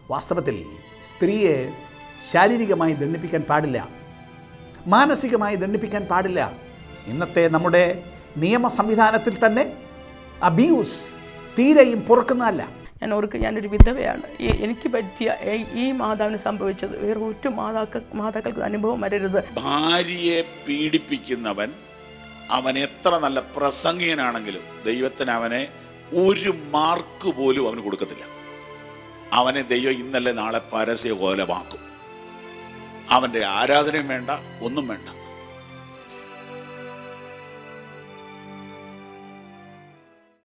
വാസ്തവത്തിൽ സ്ത്രീയെ ശാരീരികമായി ദണ്ഡിപ്പിക്കാൻ പാടില്ല മാനസികമായി ദണ്ഡിപ്പിക്കാൻ പാടില്ല ഇന്നത്തെ നമ്മുടെ നിയമ സംവിധാനത്തിൽ തന്നെ അബ്യൂസ് തീരെയും പൊറുക്കുന്നതല്ല ഞാൻ ഓർക്ക് ഞാനൊരു വിധവയാണ് ഈ എനിക്ക് പറ്റിയ ഈ- ഈ മാതാവിന് സംഭവിച്ചത് വേറെ ഒറ്റ മാതാക്ക മാതാക്കൾക്ക് അനുഭവം വരരുത് ഭാര്യയെ പീഡിപ്പിക്കുന്നവൻ അവൻ എത്ര നല്ല പ്രസംഗിയനാണെങ്കിലും ദൈവത്തിന് അവനെ ഒരു മാർക്ക് പോലും അവന് കൊടുക്കത്തില്ല അവനെ ദൈവം ഇന്നലെ നാളെ പരസ്യ കോലമാക്കും അവൻ്റെ ആരാധനയും വേണ്ട ഒന്നും വേണ്ട